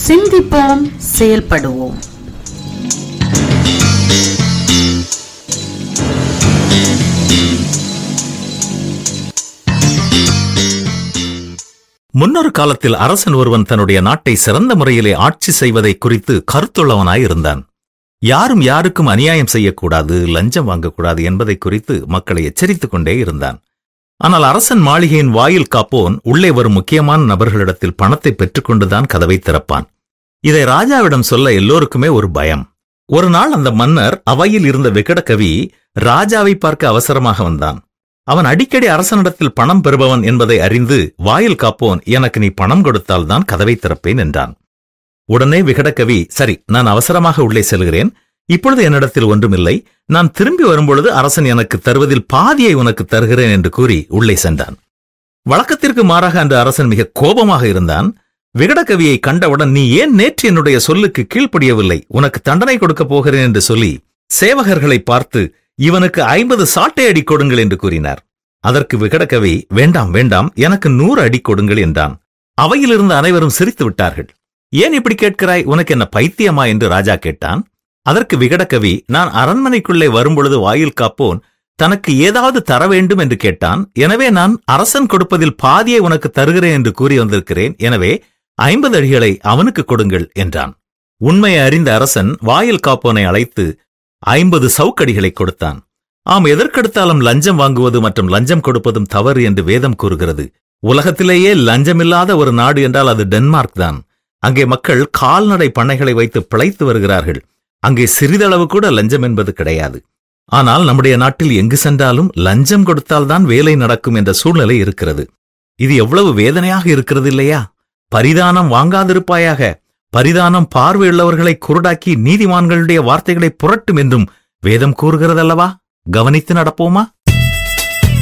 சிந்திப்போம் செயல்படுவோம் முன்னொரு காலத்தில் அரசன் ஒருவன் தன்னுடைய நாட்டை சிறந்த முறையிலே ஆட்சி செய்வதை குறித்து கருத்துள்ளவனாய் இருந்தான் யாரும் யாருக்கும் அநியாயம் செய்யக்கூடாது லஞ்சம் வாங்கக்கூடாது என்பதை குறித்து மக்களை எச்சரித்துக் கொண்டே இருந்தான் ஆனால் அரசன் மாளிகையின் வாயில் காப்போன் உள்ளே வரும் முக்கியமான நபர்களிடத்தில் பணத்தை பெற்றுக்கொண்டுதான் கதவை திறப்பான் இதை ராஜாவிடம் சொல்ல எல்லோருக்குமே ஒரு பயம் ஒரு நாள் அந்த மன்னர் அவையில் இருந்த விகடகவி ராஜாவை பார்க்க அவசரமாக வந்தான் அவன் அடிக்கடி அரசனிடத்தில் பணம் பெறுபவன் என்பதை அறிந்து வாயில் காப்போன் எனக்கு நீ பணம் கொடுத்தால்தான் கதவை திறப்பேன் என்றான் உடனே விகடகவி சரி நான் அவசரமாக உள்ளே செல்கிறேன் இப்பொழுது என்னிடத்தில் ஒன்றுமில்லை நான் திரும்பி வரும்பொழுது அரசன் எனக்கு தருவதில் பாதியை உனக்கு தருகிறேன் என்று கூறி உள்ளே சென்றான் வழக்கத்திற்கு மாறாக அன்று அரசன் மிக கோபமாக இருந்தான் விகடகவியை கண்டவுடன் நீ ஏன் நேற்று என்னுடைய சொல்லுக்கு கீழ்ப்படியவில்லை உனக்கு தண்டனை கொடுக்கப் போகிறேன் என்று சொல்லி சேவகர்களை பார்த்து இவனுக்கு ஐம்பது சாட்டை அடி கொடுங்கள் என்று கூறினார் அதற்கு விகடகவி வேண்டாம் வேண்டாம் எனக்கு நூறு அடி கொடுங்கள் என்றான் அவையில் இருந்த அனைவரும் சிரித்து விட்டார்கள் ஏன் இப்படி கேட்கிறாய் உனக்கு என்ன பைத்தியமா என்று ராஜா கேட்டான் அதற்கு விகடகவி நான் அரண்மனைக்குள்ளே வரும்பொழுது வாயில் காப்போன் தனக்கு ஏதாவது தர வேண்டும் என்று கேட்டான் எனவே நான் அரசன் கொடுப்பதில் பாதியை உனக்கு தருகிறேன் என்று கூறி வந்திருக்கிறேன் எனவே ஐம்பது அடிகளை அவனுக்கு கொடுங்கள் என்றான் உண்மையை அறிந்த அரசன் வாயில் காப்போனை அழைத்து ஐம்பது சவுக்கடிகளை கொடுத்தான் ஆம் எதற்கெடுத்தாலும் லஞ்சம் வாங்குவது மற்றும் லஞ்சம் கொடுப்பதும் தவறு என்று வேதம் கூறுகிறது உலகத்திலேயே லஞ்சமில்லாத ஒரு நாடு என்றால் அது டென்மார்க் தான் அங்கே மக்கள் கால்நடை பண்ணைகளை வைத்து பிழைத்து வருகிறார்கள் அங்கே சிறிதளவு கூட லஞ்சம் என்பது கிடையாது ஆனால் நம்முடைய நாட்டில் எங்கு சென்றாலும் லஞ்சம் கொடுத்தால்தான் வேலை நடக்கும் என்ற சூழ்நிலை இருக்கிறது இது எவ்வளவு வேதனையாக இருக்கிறது இல்லையா பரிதானம் வாங்காதிருப்பாயாக பரிதானம் பார்வையுள்ளவர்களை குருடாக்கி நீதிமான்களுடைய வார்த்தைகளை புரட்டும் என்றும் வேதம் கூறுகிறதல்லவா கவனித்து நடப்போமா